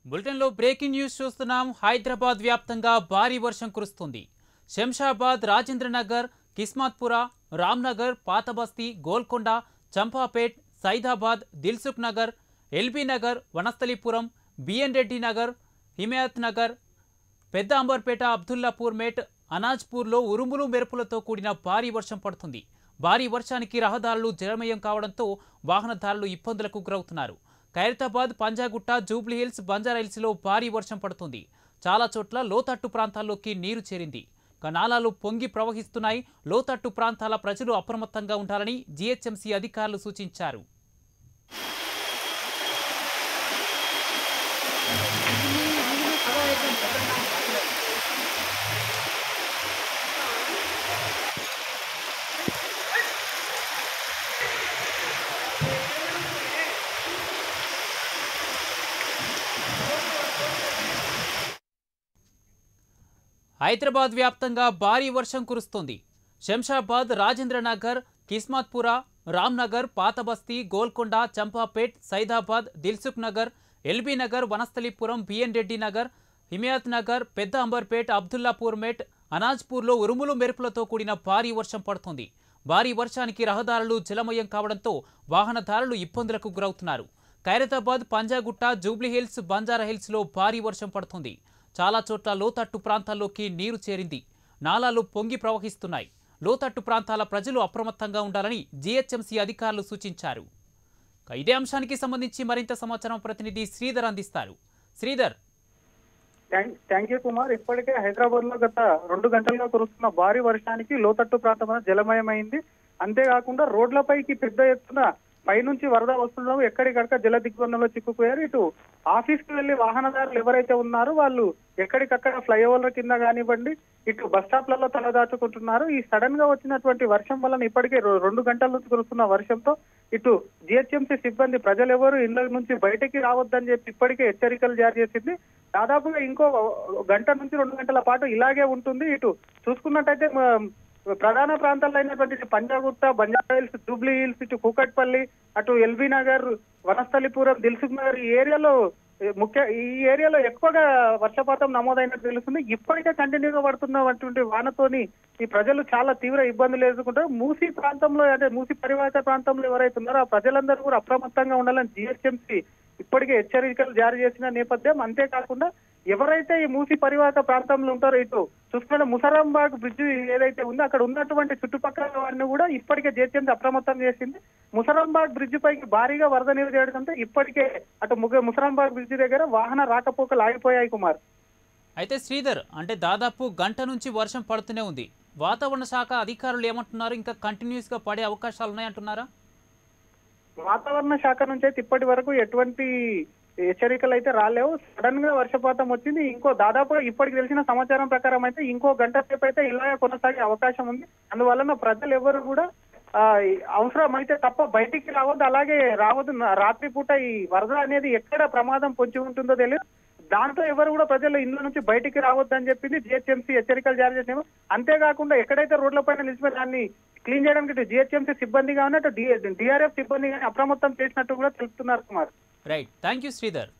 బులెటిన్లో breaking news చూస్తున్నాం హైదరాబాద్ వ్యాప్తంగా భారీ వర్షం కురుస్తుంది Shamshabad Rajendranagar Kismatpura Ramnagar Pathabasti Golconda Champapet Saidabad Dilsukhnagar LB Nagar Vanasthalipuram BN Reddy Nagar Himayatnagar Pedda Amberpet Abdullapur mate అనాజ్పూర్లో ఉరుములు మెరుపులతో కూడిన భారీ వర్షం పడుతుంది భారీ వర్షానికి రహదారులు జలమయం కావడంతో వాహనదారులు ఇబ్బందులకు గురవుతున్నారు ఖైరతాబాద్ పంజాగుట్ట జూబ్లీహిల్స్ బంజారాహిల్స్లో భారీ వర్షం పడుతుంది చాలా చోట్ల లోతట్టు ప్రాంతాల్లోకి నీరు చేరింది కనాలాలు పొంగి ప్రవహిస్తున్నాయి లోతట్టు ప్రాంతాల ప్రజలు అప్రమత్తంగా ఉండాలని జీహెచ్ఎంసీ అధికారులు సూచించారు హైదరాబాద్ వ్యాప్తంగా భారీ వర్షం కురుస్తోంది Shamshabad Rajendranagar Kismatpura Ramnagar Pathabasti Golconda Champapet Saidabad Dilsukhnagar LB Nagar Vanasthalipuram BN Reddy Nagar Himayatnagar Pedda Amberpet Abdullapur mate అనాజ్పూర్లో ఉరుములు మెరుపులతో కూడిన భారీ వర్షం పడుతోంది భారీ వర్షానికి రహదారులు జలమయం కావడంతో వాహనదారులు ఇబ్బందులకు గురవుతున్నారు ఖైరతాబాద్ పంజాగుట్ట జూబ్లీహిల్స్ బంజారాహిల్స్లో భారీ వర్షం పడుతుంది చాలా చోట్ల లోతట్టు ప్రాంతాల్లోకి నీరు చేరింది నాలాలు పొంగి ప్రవహిస్తున్నాయి లోతట్టు ప్రాంతాల ప్రజలు అప్రమత్తంగా ఉండాలని జీహెచ్ఎంసీ అధికారులు సూచించారు ఇక ఇదే అంశానికి సంబంధించి మరింత సమాచారం ప్రతినిధి శ్రీధర్ అందిస్తారు శ్రీధర్ థ్యాంక్ యూ కుమార్ ఇప్పటికే హైదరాబాద్ లో గత రెండు గంటలుగా కురుస్తున్న భారీ వర్షానికి లోతట్టు ప్రాంతం జలమయమైంది అంతేకాకుండా రోడ్లపైకి పెద్ద ఎత్తున పైనుంచి వరద వస్తుండడం ఎక్కడికక్కడ జల దిగ్బంధంలో చిక్కుపోయారు ఇటు ఆఫీస్ కి వెళ్లి వాహనదారులు ఎవరైతే ఉన్నారో వాళ్ళు ఎక్కడికక్కడ ఫ్లైఓవర్ల కింద కానివ్వండి ఇటు బస్ స్టాప్లలో తలదాచుకుంటున్నారు ఈ సడన్ గా వచ్చినటువంటి వర్షం వలన ఇప్పటికే రొ- రెండు గంటల నుంచి కురుస్తున్న వర్షంతో ఇటు జిహెచ్ఎంసీ సిబ్బంది ప్రజలెవరు ఇళ్ల నుంచి బయటకి రావద్దని చెప్పి ఇప్పటికే హెచ్చరికలు జారీ చేసింది దాదాపుగా ఇంకో గంట నుంచి రెండు గంటల పాటు ఇలాగే ఉంటుంది ఇటు చూసుకున్నట్టయితే మ- ప్రధాన ప్రాంతాల్లో అయినటువంటి ఇటు పంజాగుట్ట బంజారా హిల్స్ జూబ్లీ హిల్స్ ఇటు కూకట్పల్లి అటు ఎల్బీ నగర్ వనస్థలిపురం దిల్సుఖ్ నగర్ ఈ ఏరియాలో ఏ, ముఖ్య ఈ ఏరియాలో ఎక్కువగా వర్షపాతం నమోదైనట్టు తెలుస్తుంది ఇప్పటికే కంటిన్యూగా పడుతున్నటువంటి వానతోని ఈ ప్రజలు చాలా తీవ్ర ఇబ్బందులు ఎదుర్కొంటారు మూసీ ప్రాంతంలో అంటే మూసీ పరివాహక ప్రాంతంలో ఎవరైతే ఉన్నారో ఆ ప్రజలందరూ కూడా అప్రమత్తంగా ఉండాలని జిహెచ్ఎంసీ ఇప్పటికే హెచ్చరికలు జారీ చేసిన నేపథ్యం అంతేకాకుండా ఎవరైతే ఈ మూసి పరివాహక ప్రాంతంలో ఉంటారో ఇటు చూసుకుంటే ముసరాంబాగ్ బ్రిడ్జ్ ఏదైతే ఉందో అక్కడ ఉన్నటువంటి చుట్టుపక్కల వారిని కూడా ఇప్పటికే జేత్యంత అప్రమత్తం చేసింది ముసరాంబాగ్ బ్రిడ్జ్ పైకి భారీగా వరద నీరు చేయడంతో ఇప్పటికే అటు ముగ ముసరాంబాగ్ బ్రిడ్జ్ దగ్గర వాహన రాకపోకలు ఆగిపోయాయి కుమార్ అయితే శ్రీధర్ అంటే దాదాపు గంట నుంచి వర్షం పడుతూనే ఉంది వాతావరణ శాఖ అధికారులు ఏమంటున్నారు ఇంకా కంటిన్యూస్గా పడే అవకాశాలు ఉన్నాయంటున్నారా వాతావరణ శాఖ నుంచి అయితే ఇప్పటి వరకు ఎటువంటి హెచ్చరికలు అయితే రాలేవు సడన్ గా వర్షపాతం వచ్చింది ఇంకో దాదాపుగా ఇప్పటికి తెలిసిన సమాచారం ప్రకారం అయితే ఇంకో గంట సేపు అయితే ఇలాగే కొనసాగే అవకాశం ఉంది అందువలన ప్రజలు ఎవరు కూడా ఆ, అవసరం అయితే తప్ప బయటికి రావద్దు అలాగే రావద్దు నా- రాత్రిపూట ఈ వరద అనేది ఎక్కడ ప్రమాదం పొంచి ఉంటుందో తెలియదు దాంతో ఎవరు కూడా ప్రజలు ఇళ్ళ నుంచి బయటికి రావద్దు అని చెప్పింది జిహెచ్ఎంసీ హెచ్చరికలు జారీ చేసినాము అంతేకాకుండా ఎక్కడైతే రోడ్ల పైన నిలిచిపోయి దాన్ని క్లీన్ చేయడానికి ఇటు జిహెచ్ఎంసీ సిబ్బంది కానీ అటు డిఆర్ఎఫ్ సిబ్బంది కానీ అప్రమత్తం చేసినట్టు కూడా తెలుపుతున్నారు Kumar right thank you Sridhar